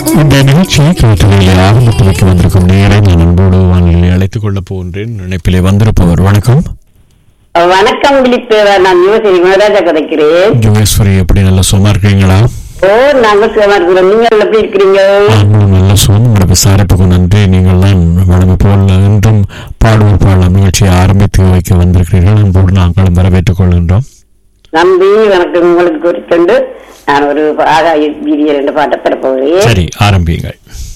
இந்த நிகழ்ச்சியை கேட்டதிலே ஆரம்பத்தில் வைக்க வந்திருக்கும் நேரை நான் அன்போடு வானிலை அழைத்துக் கொள்ளப் போகின்றேன் நினைப்பிலே வந்திருப்பவர் வணக்கம் வணக்கம் விழிப்பு நான் யுவசரி குணராஜா கதைக்கிறேன் யோகேஸ்வரி எப்படி நல்ல சும்மா இருக்கிறீங்களா ஓ நாங்கள் சுகமா இருக்கிறோம் நீங்கள் எப்படி இருக்கிறீங்க நாங்களும் நல்ல சுகம் உங்களை விசாரிப்புக்கு நன்றி நீங்கள் தான் வழங்க போல் இன்றும் பாடுவோர் பாடலாம் நிகழ்ச்சியை ஆரம்பித்து வைக்க வந்திருக்கிறீர்கள் அன்போடு நாங்களும் வரவேற்றுக் கொள்கின்றோம் நம்பி வணக்கம் உங்களுக்கு குறிக்கொண்டு நான் ஒரு ஆகாய வீதியர் என்ற பாட்டை பெறப்போகிறேன் சரி ஆரம்பியுங்கள்